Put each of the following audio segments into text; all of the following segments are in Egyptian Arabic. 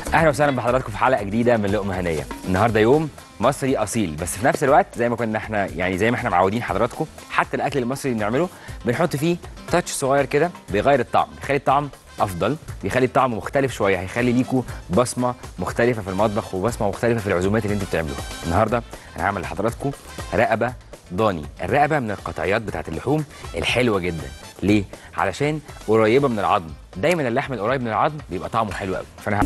اهلا وسهلا بحضراتكم في حلقه جديده من لقمه هنيه النهارده يوم مصري اصيل بس في نفس الوقت زي ما كنا احنا يعني زي ما احنا معودين حضراتكم حتى الاكل المصري اللي بنعمله بنحط فيه تاتش صغير كده بيغير الطعم بيخلي الطعم افضل بيخلي الطعم مختلف شويه هيخلي ليكوا بصمه مختلفه في المطبخ وبصمه مختلفه في العزومات اللي انتوا بتعملوها النهارده انا هعمل لحضراتكم رقبه ضاني الرقبه من القطعيات بتاعت اللحوم الحلوه جدا ليه علشان قريبه من العظم دايما اللحم القريب من العظم بيبقى طعمه حلو قوي فانا ه...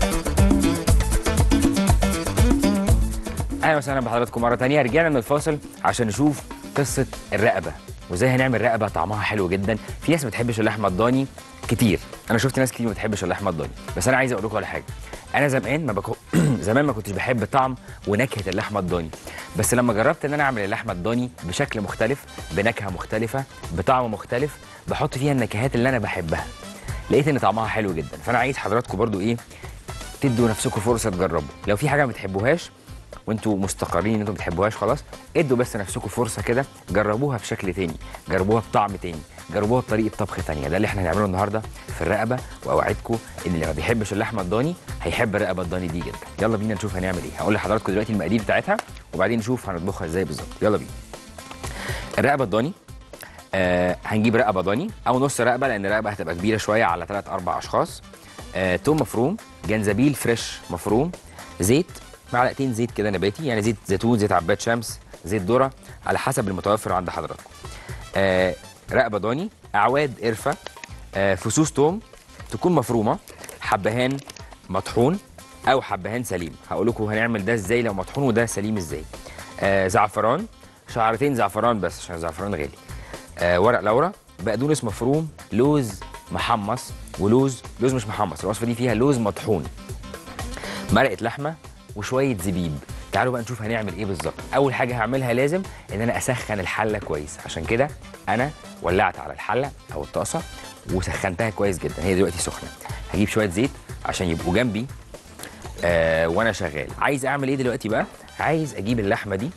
اهلا وسهلا بحضراتكم مره تانية رجعنا من الفاصل عشان نشوف قصه الرقبه وازاي هنعمل رقبه طعمها حلو جدا في ناس ما بتحبش اللحمه الضاني كتير انا شفت ناس كتير ما بتحبش اللحمه الضاني بس انا عايز اقول لكم على حاجه انا زمان ما بكو... زمان ما كنتش بحب طعم ونكهه اللحمه الضاني بس لما جربت ان انا اعمل اللحمه الضاني بشكل مختلف بنكهه مختلفه بطعم مختلف بحط فيها النكهات اللي انا بحبها لقيت ان طعمها حلو جدا فانا عايز حضراتكم برضو ايه تدوا نفسكم فرصه تجربوا لو في حاجه ما بتحبوهاش وانتوا مستقرين ان انتوا ما بتحبوهاش خلاص ادوا بس نفسكم فرصه كده جربوها بشكل تاني جربوها بطعم تاني جربوها بطريقه طبخ تانية ده اللي احنا هنعمله النهارده في الرقبه واوعدكم ان اللي ما بيحبش اللحمه الضاني هيحب الرقبه الضاني دي جدا يلا بينا نشوف هنعمل ايه هقول لحضراتكم دلوقتي المقادير بتاعتها وبعدين نشوف هنطبخها ازاي بالظبط يلا بينا الرقبه الضاني آه هنجيب رقبه ضاني او نص رقبه لان الرقبه هتبقى كبيره شويه على 3 4 اشخاص آه توم مفروم جنزبيل فريش مفروم زيت معلقتين زيت كده نباتي يعني زيت زيتون زيت عباد شمس زيت ذره على حسب المتوفر عند حضراتكم آه رقبه ضاني اعواد قرفه آه فصوص توم تكون مفرومه حبهان مطحون او حبهان سليم هقول لكم هنعمل ده ازاي لو مطحون وده سليم ازاي آه زعفران شعرتين زعفران بس عشان الزعفران غالي آه ورق لورا بقدونس مفروم لوز محمص ولوز لوز مش محمص الوصفه دي فيها لوز مطحون مرقه لحمه وشويه زبيب تعالوا بقى نشوف هنعمل ايه بالظبط اول حاجه هعملها لازم ان انا اسخن الحله كويس عشان كده انا ولعت على الحله او الطاسه وسخنتها كويس جدا هي دلوقتي سخنه هجيب شويه زيت عشان يبقوا جنبي آه وانا شغال عايز اعمل ايه دلوقتي بقى عايز اجيب اللحمه دي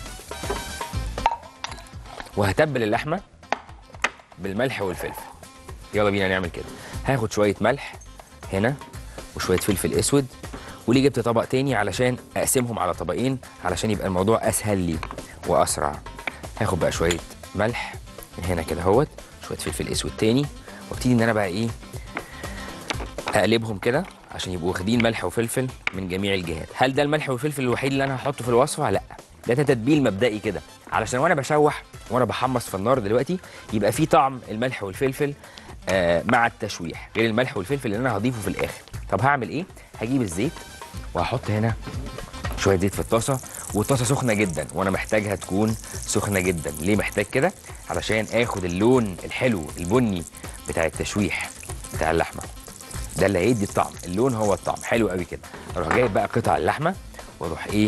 وهتبل اللحمه بالملح والفلفل يلا بينا نعمل كده هاخد شويه ملح هنا وشويه فلفل اسود وليه جبت طبق تاني علشان اقسمهم على طبقين علشان يبقى الموضوع اسهل لي واسرع هاخد بقى شويه ملح من هنا كده اهوت شويه فلفل اسود تاني وابتدي ان انا بقى ايه اقلبهم كده عشان يبقوا واخدين ملح وفلفل من جميع الجهات هل ده الملح والفلفل الوحيد اللي انا هحطه في الوصفه لا ده تتبيل مبدئي كده علشان وانا بشوح وانا بحمص في النار دلوقتي يبقى في طعم الملح والفلفل آه مع التشويح غير الملح والفلفل اللي انا هضيفه في الاخر طب هعمل ايه هجيب الزيت وهحط هنا شويه زيت في الطاسه والطاسه سخنه جدا وانا محتاجها تكون سخنه جدا ليه محتاج كده علشان اخد اللون الحلو البني بتاع التشويح بتاع اللحمه ده اللي هيدي الطعم اللون هو الطعم حلو قوي كده اروح جايب بقى قطع اللحمه واروح ايه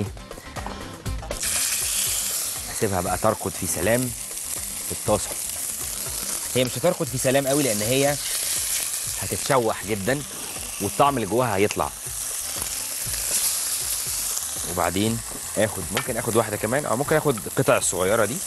اسيبها بقى ترقد في سلام في الطاسه هي مش هترقد في سلام قوي لان هي هتتشوح جدا والطعم اللي جواها هيطلع وبعدين اخد ممكن اخد واحده كمان او ممكن اخد القطع الصغيره دي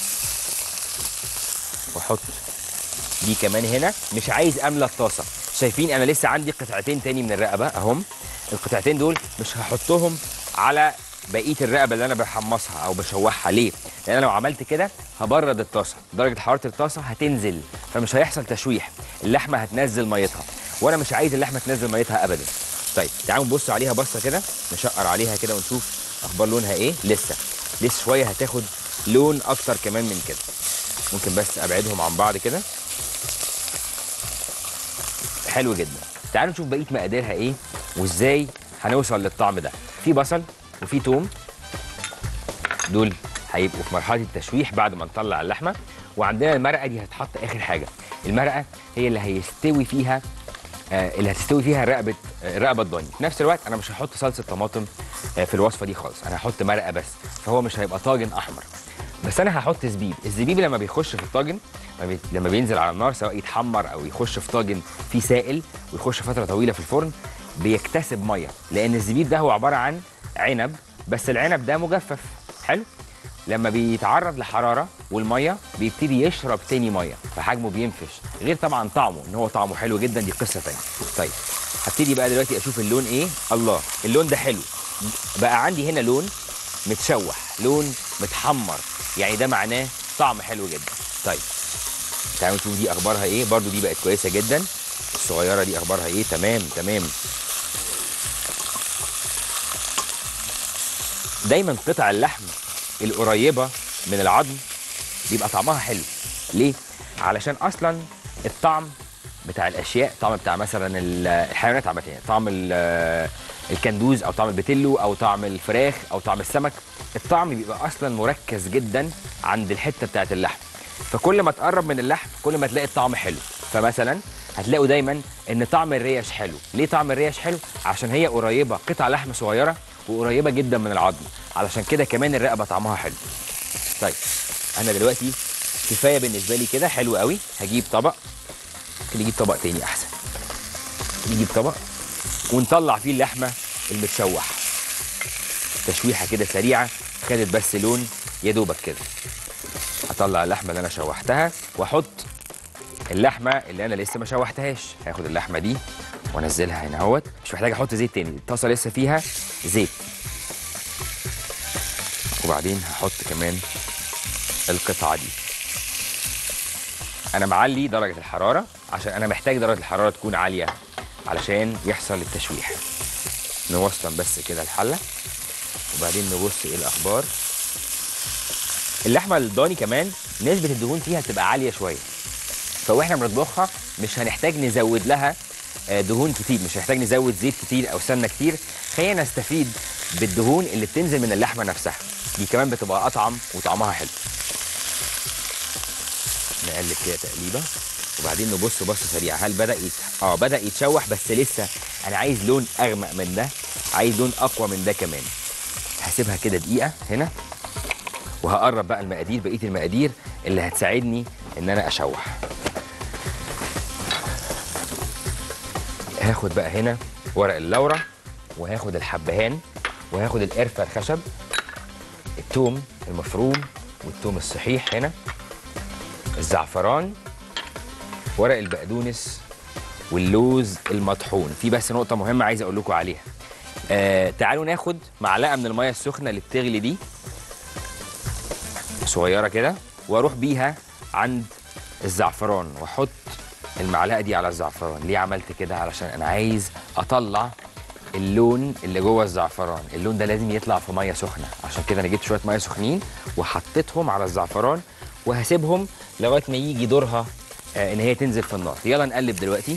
واحط دي كمان هنا مش عايز املى الطاسه شايفين انا لسه عندي قطعتين تاني من الرقبه اهم القطعتين دول مش هحطهم على بقيه الرقبه اللي انا بحمصها او بشوحها ليه لان انا لو عملت كده هبرد الطاسه درجه حراره الطاسه هتنزل فمش هيحصل تشويح اللحمه هتنزل ميتها وانا مش عايز اللحمه تنزل ميتها ابدا طيب تعالوا نبص عليها بصه كده نشقر عليها كده ونشوف اخبار لونها ايه لسه لسه شويه هتاخد لون اكتر كمان من كده ممكن بس ابعدهم عن بعض كده حلو جدا تعالوا نشوف بقيه مقاديرها ايه وازاي هنوصل للطعم ده في بصل وفي توم دول هيبقوا في مرحله التشويح بعد ما نطلع اللحمه وعندنا المرقه دي هتحط اخر حاجه المرقه هي اللي هيستوي فيها آه اللي هتستوي فيها رقبه آه رقبه الضاني في نفس الوقت انا مش هحط صلصه طماطم آه في الوصفه دي خالص انا هحط مرقه بس فهو مش هيبقى طاجن احمر بس انا هحط زبيب الزبيب لما بيخش في الطاجن لما بي- لما بينزل على النار سواء يتحمر او يخش في طاجن فيه سائل ويخش فتره طويله في الفرن بيكتسب ميه لان الزبيب ده هو عباره عن عنب بس العنب ده مجفف حلو لما بيتعرض لحراره والميه بيبتدي يشرب تاني ميه فحجمه بينفش غير طبعا طعمه ان هو طعمه حلو جدا دي قصه تانيه طيب هبتدي بقى دلوقتي اشوف اللون ايه الله اللون ده حلو بقى عندي هنا لون متشوح لون متحمر يعني ده معناه طعم حلو جدا طيب تعالوا نشوف دي اخبارها ايه برضو دي بقت كويسه جدا الصغيره دي اخبارها ايه تمام تمام دايما قطع اللحم القريبه من العظم بيبقى طعمها حلو ليه علشان اصلا الطعم بتاع الاشياء الطعم بتاع مثلا ال- الحيوانات عامه يعني طعم ال- الكندوز او طعم البتلو او طعم الفراخ او طعم السمك الطعم بيبقى اصلا مركز جدا عند الحته بتاعت اللحم فكل ما تقرب من اللحم كل ما تلاقي الطعم حلو فمثلا هتلاقوا دايما ان طعم الريش حلو ليه طعم الريش حلو عشان هي قريبه قطع لحم صغيره وقريبه جدا من العظم علشان كده كمان الرقبه طعمها حلو طيب انا دلوقتي كفايه بالنسبه لي كده حلو قوي هجيب طبق ممكن نجيب طبق تاني احسن نجيب طبق ونطلع فيه اللحمه المتشوح تشويحه كده سريعه خدت بس لون يا دوبك كده هطلع اللحمه اللي انا شوحتها واحط اللحمه اللي انا لسه ما شوحتهاش هاخد اللحمه دي وانزلها هنا اهوت مش محتاج احط زيت تاني الطاسه لسه فيها زيت وبعدين هحط كمان القطعه دي انا معلي درجه الحراره عشان انا محتاج درجه الحراره تكون عاليه علشان يحصل التشويح نوصل بس كده الحله وبعدين نبص ايه الاخبار اللحمه الضاني كمان نسبه الدهون فيها تبقى عاليه شويه فواحنا بنطبخها مش هنحتاج نزود لها آه، دهون كتير مش هنحتاج نزود زيت كتير او سمنه كتير خلينا نستفيد بالدهون اللي بتنزل من اللحمه نفسها دي كمان بتبقى اطعم وطعمها حلو نقلب كده تقليبه وبعدين نبص بصه سريعه هل بدا يت... اه بدا يتشوح بس لسه انا عايز لون اغمق من ده عايز لون اقوى من ده كمان هسيبها كده دقيقه هنا وهقرب بقى المقادير بقيه المقادير اللي هتساعدني ان انا اشوح هاخد بقى هنا ورق اللورة وهاخد الحبهان وهاخد القرفة الخشب التوم المفروم والتوم الصحيح هنا الزعفران ورق البقدونس واللوز المطحون في بس نقطة مهمة عايز أقول لكم عليها آه تعالوا ناخد معلقة من المية السخنة اللي بتغلي دي صغيرة كده واروح بيها عند الزعفران واحط المعلقه دي على الزعفران ليه عملت كده علشان انا عايز اطلع اللون اللي جوه الزعفران اللون ده لازم يطلع في ميه سخنه عشان كده انا جبت شويه ميه سخنين وحطيتهم على الزعفران وهسيبهم لغايه ما يجي دورها آه ان هي تنزل في النار يلا نقلب دلوقتي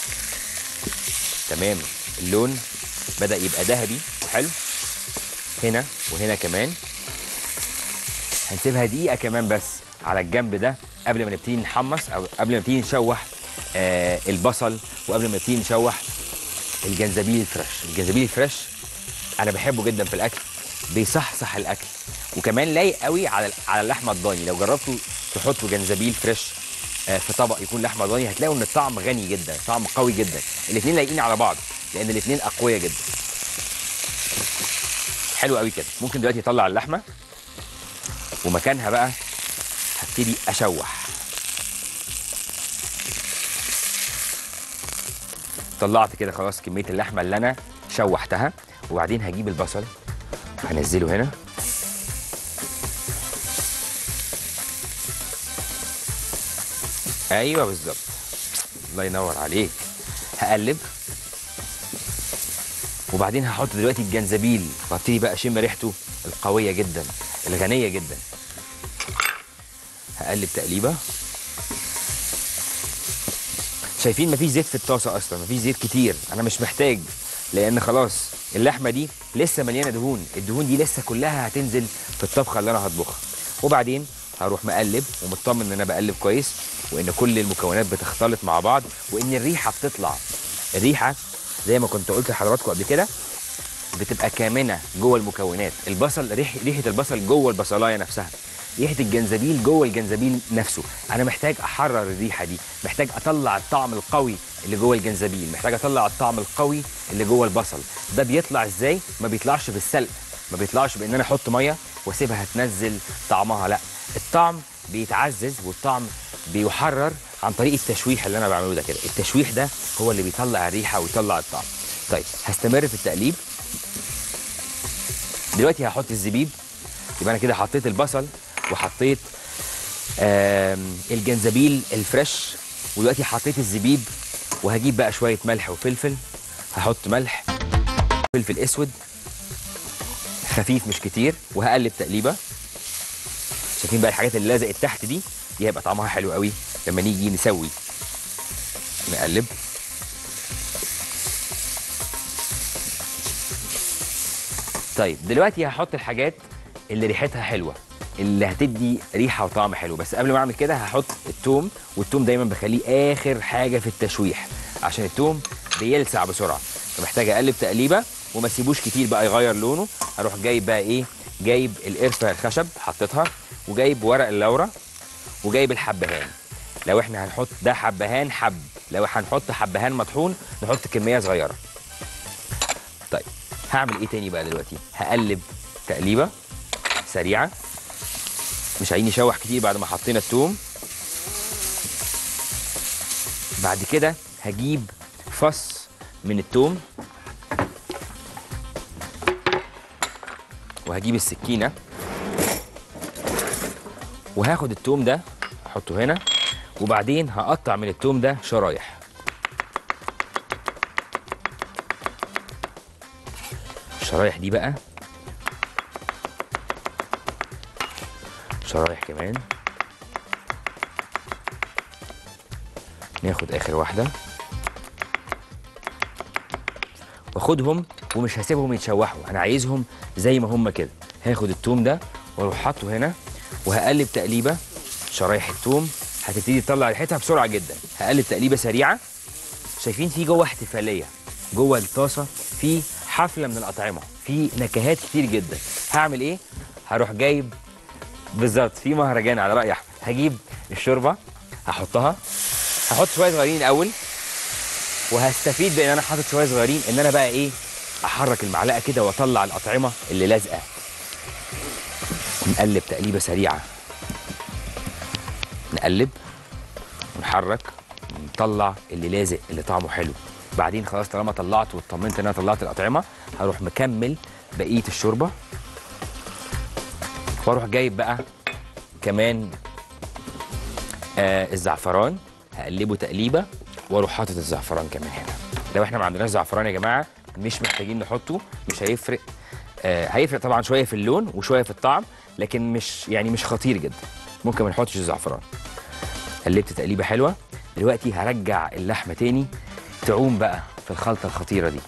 تمام اللون بدا يبقى ذهبي حلو هنا وهنا كمان هنسيبها دقيقه كمان بس على الجنب ده قبل ما نبتدي نحمص او قبل ما نبتدي نشوح آه البصل وقبل ما نبتدي نشوح الجنزبيل الفريش الجنزبيل الفريش انا بحبه جدا في الاكل بيصحصح الاكل وكمان لايق قوي على على اللحمه الضاني لو جربتوا تحطوا جنزبيل فريش آه في طبق يكون لحمه ضاني هتلاقوا ان الطعم غني جدا طعم قوي جدا الاثنين لايقين على بعض لان الاثنين اقوياء جدا حلو قوي كده ممكن دلوقتي اطلع اللحمه ومكانها بقى هبتدي اشوح طلعت كده خلاص كميه اللحمه اللي انا شوحتها وبعدين هجيب البصل هنزله هنا ايوه بالظبط الله ينور عليك هقلب وبعدين هحط دلوقتي الجنزبيل وابتدي بقى اشم ريحته القويه جدا الغنيه جدا هقلب تقليبه شايفين مفيش زيت في الطاسه اصلا مفيش زيت كتير انا مش محتاج لان خلاص اللحمه دي لسه مليانه دهون الدهون دي لسه كلها هتنزل في الطبخه اللي انا هطبخها وبعدين هروح مقلب ومطمن ان انا بقلب كويس وان كل المكونات بتختلط مع بعض وان الريحه بتطلع الريحه زي ما كنت قلت لحضراتكم قبل كده بتبقى كامنه جوه المكونات البصل ريح ريحه البصل جوه البصلايه نفسها ريحه الجنزبيل جوه الجنزبيل نفسه انا محتاج احرر الريحه دي محتاج اطلع الطعم القوي اللي جوه الجنزبيل محتاج اطلع الطعم القوي اللي جوه البصل ده بيطلع ازاي ما بيطلعش بالسلق ما بيطلعش بان انا احط ميه واسيبها تنزل طعمها لا الطعم بيتعزز والطعم بيحرر عن طريق التشويح اللي انا بعمله ده كده التشويح ده هو اللي بيطلع الريحه ويطلع الطعم طيب هستمر في التقليب دلوقتي هحط الزبيب يبقى انا كده حطيت البصل وحطيت آم، الجنزبيل الفريش ودلوقتي حطيت الزبيب وهجيب بقى شويه ملح وفلفل هحط ملح فلفل اسود خفيف مش كتير وهقلب تقليبه شايفين بقى الحاجات اللي لزقت تحت دي دي هيبقى طعمها حلو قوي لما نيجي نسوي نقلب طيب دلوقتي هحط الحاجات اللي ريحتها حلوه اللي هتدي ريحه وطعم حلو بس قبل ما اعمل كده هحط التوم والتوم دايما بخليه اخر حاجه في التشويح عشان التوم بيلسع بسرعه فمحتاج اقلب تقليبه وما اسيبوش كتير بقى يغير لونه هروح جايب بقى ايه جايب القرفه الخشب حطيتها وجايب ورق اللورة وجايب الحبهان لو احنا هنحط ده حبهان حب لو هنحط حبهان مطحون نحط كميه صغيره طيب هعمل ايه تاني بقى دلوقتي هقلب تقليبه سريعه مش عايزين نشوح كتير بعد ما حطينا التوم بعد كده هجيب فص من التوم وهجيب السكينه وهاخد التوم ده احطه هنا وبعدين هقطع من التوم ده شرايح الشرايح دي بقى شرايح كمان ناخد اخر واحده واخدهم ومش هسيبهم يتشوحوا انا عايزهم زي ما هم كده هاخد التوم ده واروح حاطه هنا وهقلب تقليبه شرايح التوم هتبتدي تطلع ريحتها بسرعه جدا هقلب تقليبه سريعه شايفين في جوه احتفاليه جوه الطاسه في حفله من الاطعمه في نكهات كتير جدا هعمل ايه هروح جايب بالظبط في مهرجان على راي احمد هجيب الشوربه هحطها هحط شويه صغيرين الاول وهستفيد بان انا حاطط شويه صغيرين ان انا بقى ايه احرك المعلقه كده واطلع الاطعمه اللي لازقه نقلب تقليبه سريعه نقلب ونحرك ونطلع اللي لازق اللي طعمه حلو بعدين خلاص طالما طلعت واطمنت ان انا طلعت الاطعمه هروح مكمل بقيه الشوربه واروح جايب بقى كمان آه الزعفران هقلبه تقليبه واروح حاطط الزعفران كمان هنا لو احنا ما عندناش زعفران يا جماعه مش محتاجين نحطه مش هيفرق آه هيفرق طبعا شويه في اللون وشويه في الطعم لكن مش يعني مش خطير جدا ممكن ما نحطش الزعفران قلبت تقليبه حلوه دلوقتي هرجع اللحمه تاني تعوم بقى في الخلطه الخطيره دي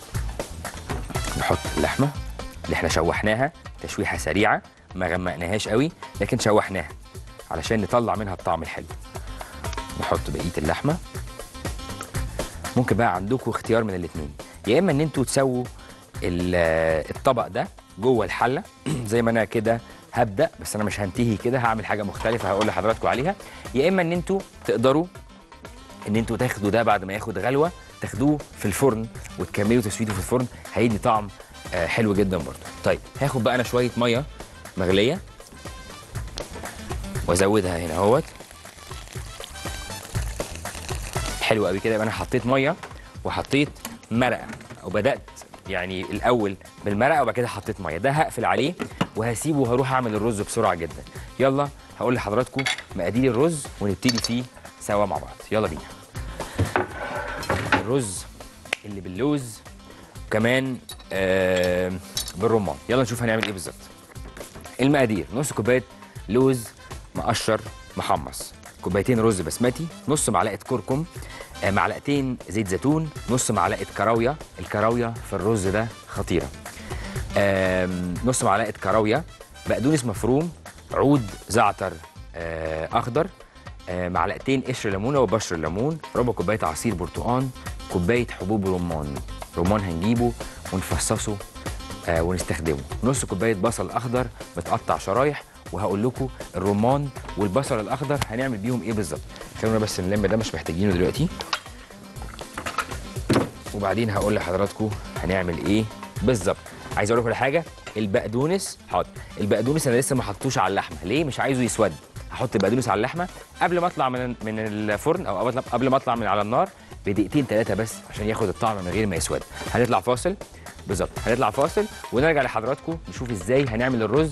نحط اللحمه اللي احنا شوحناها تشويحه سريعه ما غمقناهاش قوي لكن شوحناها علشان نطلع منها الطعم الحلو نحط بقيه اللحمه ممكن بقى عندكم اختيار من الاثنين يا اما ان انتوا تسووا ال- الطبق ده جوه الحله زي ما انا كده هبدا بس انا مش هنتهي كده هعمل حاجه مختلفه هقول لحضراتكم عليها يا اما ان انتوا تقدروا ان انتوا تاخدوا ده بعد ما ياخد غلوه تاخدوه في الفرن وتكملوا تسويته في الفرن هيدي طعم آه، حلو جدا برضه طيب هاخد بقى انا شويه ميه مغليه وازودها هنا اهوت حلو قوي كده يبقى انا حطيت ميه وحطيت مرقه او بدات يعني الاول بالمرقه وبعد كده حطيت ميه ده هقفل عليه وهسيبه وهروح اعمل الرز بسرعه جدا يلا هقول لحضراتكم مقادير الرز ونبتدي فيه سوا مع بعض يلا بينا الرز اللي باللوز وكمان آه بالرمان يلا نشوف هنعمل ايه بالظبط المقادير نص كوبايه لوز مقشر محمص كوبايتين رز بسمتي نص معلقه كركم آه، معلقتين زيت زيتون نص معلقه كراويه الكراويه في الرز ده خطيره آم، نص معلقه كراويه بقدونس مفروم عود زعتر آه، اخضر آه، معلقتين قشر ليمونه وبشر الليمون ربع كوبايه عصير برتقان كوبايه حبوب رمان رمان هنجيبه ونفصصه آه، ونستخدمه نص كوبايه بصل اخضر متقطع شرايح وهقول لكم الرمان والبصل الاخضر هنعمل بيهم ايه بالظبط خلونا بس نلم ده مش محتاجينه دلوقتي وبعدين هقول لحضراتكم هنعمل ايه بالظبط عايز اقول لكم على حاجه البقدونس حاضر البقدونس انا لسه ما حطوش على اللحمه ليه مش عايزه يسود هحط البقدونس على اللحمه قبل ما اطلع من من الفرن او قبل- قبل ما اطلع من على النار بدقيقتين ثلاثه بس عشان ياخد الطعم من غير ما يسود هنطلع فاصل بالظبط هنطلع فاصل ونرجع لحضراتكم نشوف ازاي هنعمل الرز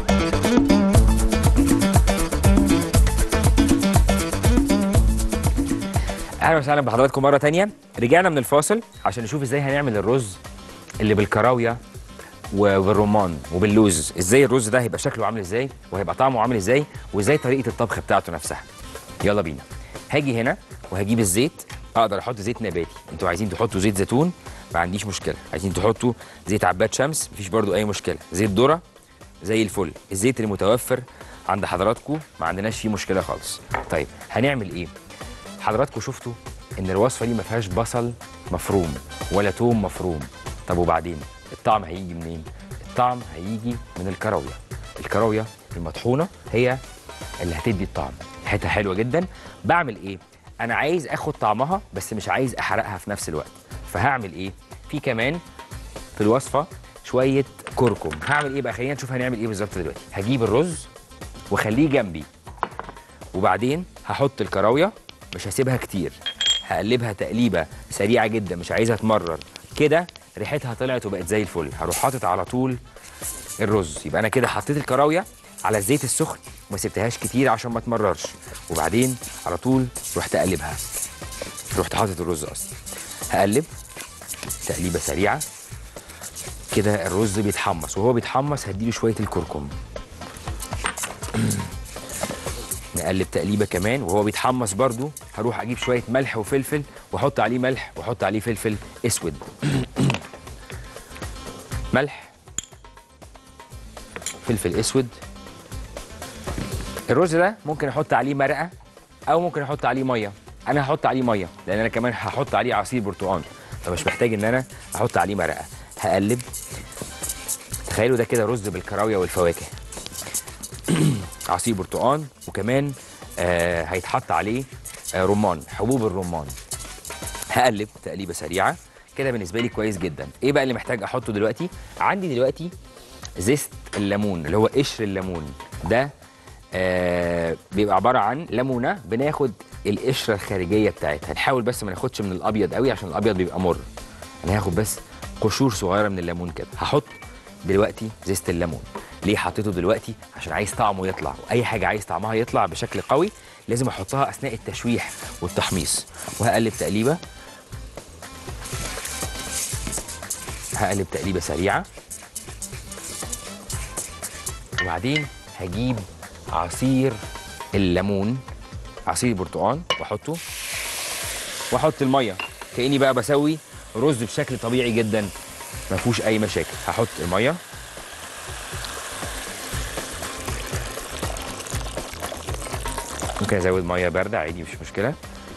اهلا وسهلا بحضراتكم مره تانية رجعنا من الفاصل عشان نشوف ازاي هنعمل الرز اللي بالكراويه وبالرمان وباللوز ازاي الرز ده هيبقى شكله عامل ازاي وهيبقى طعمه عامل ازاي وازاي طريقه الطبخ بتاعته نفسها يلا بينا هاجي هنا وهجيب الزيت اقدر احط زيت نباتي انتوا عايزين تحطوا زيت زيتون ما عنديش مشكله عايزين تحطوا زيت عباد شمس مفيش برضو اي مشكله زيت ذره زي الفل الزيت المتوفر عند حضراتكم ما عندناش فيه مشكله خالص طيب هنعمل ايه حضراتكم شفتوا ان الوصفه دي ما فيهاش بصل مفروم ولا توم مفروم طب وبعدين الطعم هيجي منين الطعم هيجي من الكراويه الكراويه المطحونه هي اللي هتدي الطعم حته حلوه جدا بعمل ايه انا عايز اخد طعمها بس مش عايز احرقها في نفس الوقت فهعمل ايه في كمان في الوصفه شويه كركم هعمل ايه بقى خلينا نشوف هنعمل ايه بالظبط دلوقتي هجيب الرز واخليه جنبي وبعدين هحط الكراويه مش هسيبها كتير هقلبها تقليبه سريعه جدا مش عايزها تمرر كده ريحتها طلعت وبقت زي الفل هروح حاطط على طول الرز يبقى انا كده حطيت الكراويه على الزيت السخن وما سبتهاش كتير عشان ما تمررش وبعدين على طول رحت اقلبها رحت حاطط الرز اصلا هقلب تقليبه سريعه كده الرز بيتحمص وهو بيتحمص هديله شويه الكركم نقلب تقليبه كمان وهو بيتحمص برضو هروح اجيب شويه ملح وفلفل واحط عليه ملح واحط عليه فلفل اسود ملح فلفل اسود الرز ده ممكن احط عليه مرقه او ممكن احط عليه ميه انا هحط عليه ميه لان انا كمان هحط عليه عصير برتقال فمش محتاج ان انا احط عليه مرقه هقلب تخيلوا ده كده رز بالكراويه والفواكه عصير برتقال وكمان آه هيتحط عليه آه رمان حبوب الرمان هقلب تقليبه سريعه كده بالنسبه لي كويس جدا ايه بقى اللي محتاج احطه دلوقتي عندي دلوقتي زيت الليمون اللي هو قشر الليمون ده آه بيبقى عباره عن ليمونه بناخد القشره الخارجيه بتاعتها نحاول بس ما ناخدش من الابيض قوي عشان الابيض بيبقى مر انا هاخد بس قشور صغيره من الليمون كده هحط دلوقتي زيت الليمون ليه حطيته دلوقتي عشان عايز طعمه يطلع واي حاجه عايز طعمها يطلع بشكل قوي لازم احطها اثناء التشويح والتحميص وهقلب تقليبه هقلب تقليبه سريعه وبعدين هجيب عصير الليمون عصير برتقال واحطه واحط الميه كاني بقى بسوي رز بشكل طبيعي جدا ما فيهوش اي مشاكل هحط الميه ممكن ازود ميه بارده عادي مش مشكله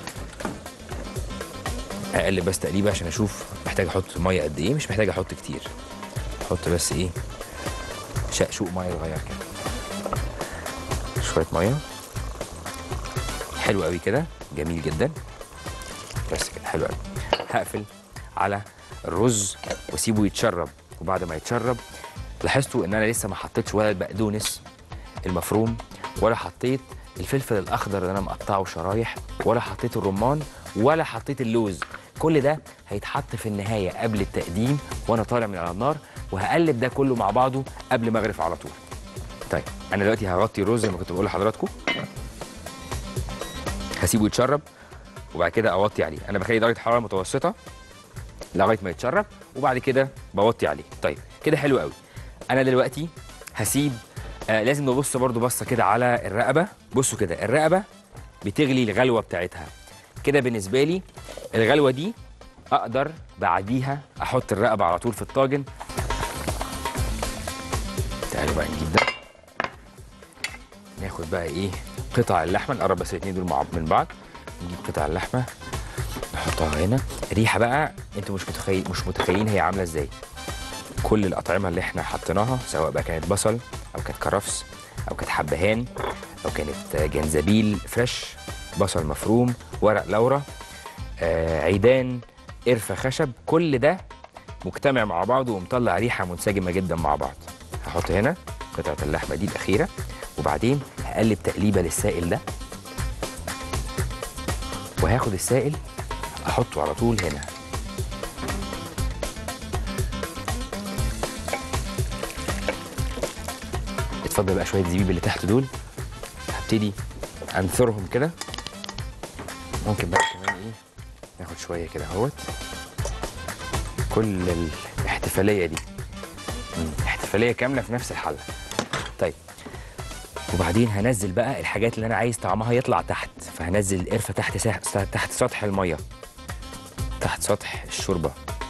اقلب بس تقليبه عشان اشوف محتاج احط ميه قد ايه مش محتاج احط كتير احط بس ايه شقشوق ميه صغير كده شويه ميه حلو قوي كده جميل جدا بس كده حلو قوي هقفل على الرز واسيبه يتشرب وبعد ما يتشرب لاحظتوا ان انا لسه ما حطيتش ولا البقدونس المفروم ولا حطيت الفلفل الاخضر اللي انا مقطعه شرايح ولا حطيت الرمان ولا حطيت اللوز كل ده هيتحط في النهايه قبل التقديم وانا طالع من على النار وهقلب ده كله مع بعضه قبل ما اغرف على طول طيب انا دلوقتي هغطي الرز زي ما كنت بقول لحضراتكم هسيبه يتشرب وبعد كده اوطي عليه انا بخلي درجه حراره متوسطه لغايه ما يتشرب وبعد كده بوطي عليه طيب كده حلو قوي انا دلوقتي هسيب آه لازم نبص برضو بصه كده على الرقبه بصوا كده الرقبه بتغلي الغلوه بتاعتها كده بالنسبه لي الغلوه دي اقدر بعديها احط الرقبه على طول في الطاجن تعالوا بقى نجيب ده ناخد بقى ايه قطع اللحمه نقرب بس الاثنين دول مع من بعض نجيب قطع اللحمه نحطها هنا الريحه بقى انتوا مش متخيل مش متخيلين هي عامله ازاي كل الاطعمه اللي احنا حطيناها سواء بقى كانت بصل او كانت كرفس او كانت حبهان او كانت جنزبيل فريش بصل مفروم ورق لورا آه عيدان قرفه خشب كل ده مجتمع مع بعضه ومطلع ريحه منسجمه جدا مع بعض هحط هنا قطعه اللحمه دي الاخيره وبعدين هقلب تقليبه للسائل ده وهاخد السائل احطه على طول هنا اتفضل بقى شويه زبيب اللي تحت دول هبتدي انثرهم كده ممكن بقى كمان ايه ناخد شويه كده اهوت كل الاحتفاليه دي مم، احتفاليه كامله في نفس الحله طيب وبعدين هنزل بقى الحاجات اللي انا عايز طعمها يطلع تحت فهنزل القرفه تحت سح... تحت سطح الميه تحت سطح الشوربه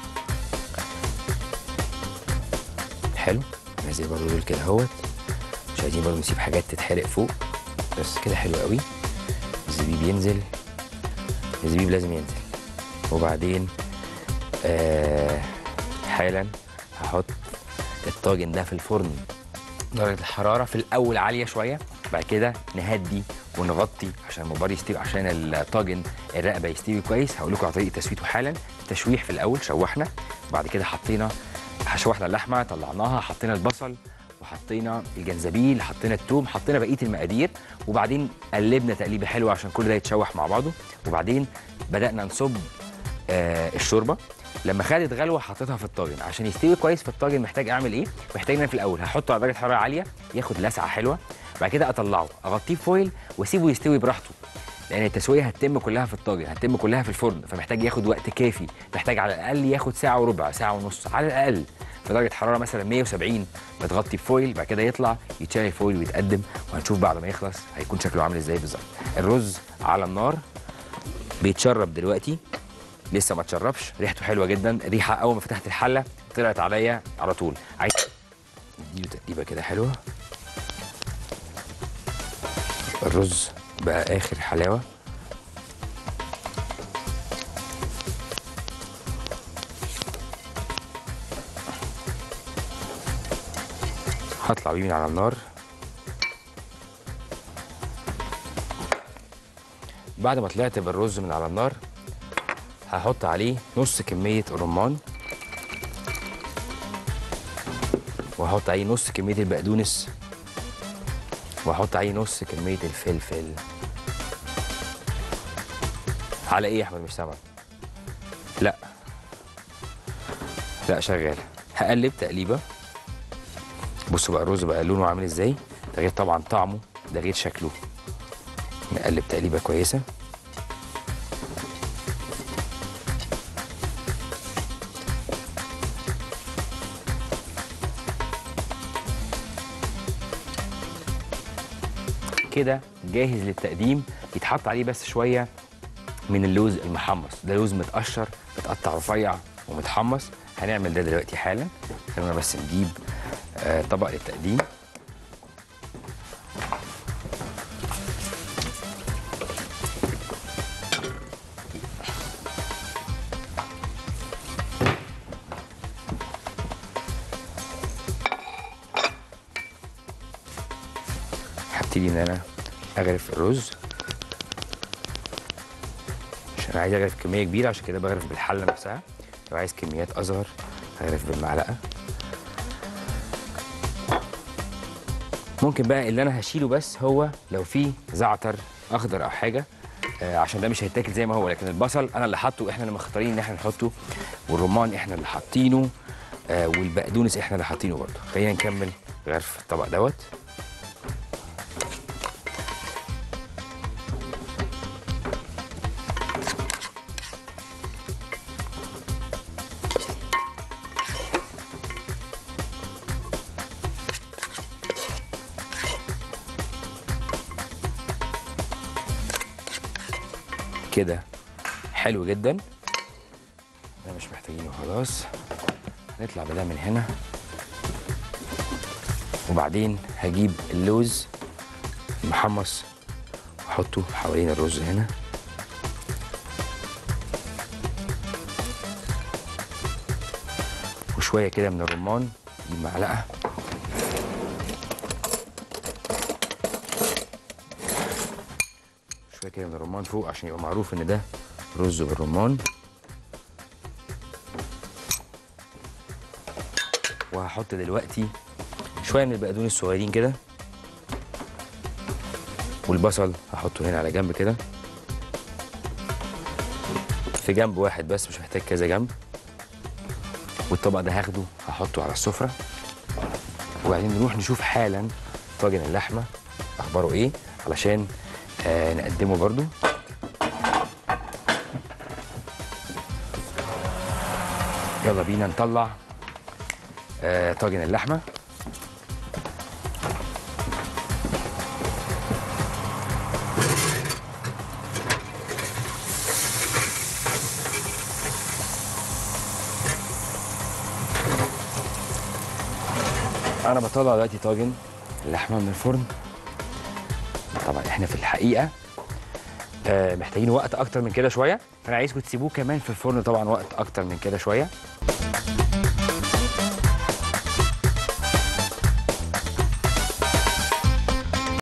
حلو نزل برضه دول كده اهوت مش عايزين برضه نسيب حاجات تتحرق فوق بس كده حلو قوي الزبيب ينزل الزبيب لازم ينزل وبعدين آه حالا هحط الطاجن ده في الفرن درجة الحرارة في الأول عالية شوية بعد كده نهدي ونغطي عشان المبار يستوي عشان الطاجن الرقبة يستوي كويس هقول لكم على طريقة تسويته حالا تشويح في الأول شوحنا بعد كده حطينا شوحنا اللحمة طلعناها حطينا البصل وحطينا الجنزبيل حطينا التوم حطينا بقيه المقادير وبعدين قلبنا تقليبه حلوه عشان كل ده يتشوح مع بعضه وبعدين بدانا نصب آه الشوربه لما خدت غلوه حطيتها في الطاجن عشان يستوي كويس في الطاجن محتاج اعمل ايه محتاج ان أنا في الاول هحطه على درجه حراره عاليه ياخد لسعه حلوه بعد كده اطلعه اغطيه بفويل واسيبه يستوي براحته لان التسويه هتتم كلها في الطاجن هتتم كلها في الفرن فمحتاج ياخد وقت كافي محتاج على الاقل ياخد ساعه وربع ساعه ونص على الاقل في درجه حراره مثلا 170 متغطي بفويل بعد كده يطلع يتشال الفويل ويتقدم وهنشوف بعد ما يخلص هيكون شكله عامل ازاي بالظبط الرز على النار بيتشرب دلوقتي لسه ما اتشربش ريحته حلوه جدا ريحه اول ما فتحت الحله طلعت عليا على طول عايز نديله تقليبه كده حلوه الرز بقى اخر حلاوه هطلع بيه من على النار بعد ما طلعت بالرز من على النار هحط عليه نص كمية الرمان وهحط عليه نص كمية البقدونس وهحط عليه نص كمية الفلفل على ايه يا احمد مش سامع لا لا شغال هقلب تقليبه بصوا بقى الرز بقى لونه عامل ازاي ده غير طبعا طعمه ده غير شكله نقلب تقليبه كويسه كده جاهز للتقديم يتحط عليه بس شويه من اللوز المحمص ده لوز متقشر متقطع رفيع ومتحمص هنعمل ده دلوقتي حالا خلينا بس نجيب آه، طبق للتقديم هبتدي ان انا اغرف الرز عشان انا عايز اغرف كميه كبيره عشان كده بغرف بالحله نفسها لو عايز كميات اصغر هغرف بالمعلقه ممكن بقى اللي انا هشيله بس هو لو في زعتر اخضر او حاجه آه، عشان ده مش هيتاكل زي ما هو لكن البصل انا اللي حاطه احنا اللي مختارين ان احنا نحطه والرمان احنا اللي حاطينه آه، والبقدونس احنا اللي حاطينه برضه خلينا نكمل غرف الطبق دوت كده حلو جدا ده مش محتاجينه خلاص نطلع بده من هنا وبعدين هجيب اللوز المحمص واحطه حوالين الرز هنا وشويه كده من الرمان دي معلقه شويه كده من الرمان فوق عشان يبقى معروف ان ده رز بالرمان وهحط دلوقتي شويه من البقدونس الصغيرين كده والبصل هحطه هنا على جنب كده في جنب واحد بس مش محتاج كذا جنب والطبق ده هاخده هحطه على السفره وبعدين نروح نشوف حالا طاجن اللحمه اخباره ايه علشان آه نقدمه برضو يلا بينا نطلع آه طاجن اللحمه انا بطلع دلوقتي طاجن اللحمه من الفرن طبعا احنا في الحقيقه آه محتاجين وقت اكتر من كده شويه فانا عايزكم تسيبوه كمان في الفرن طبعا وقت اكتر من كده شويه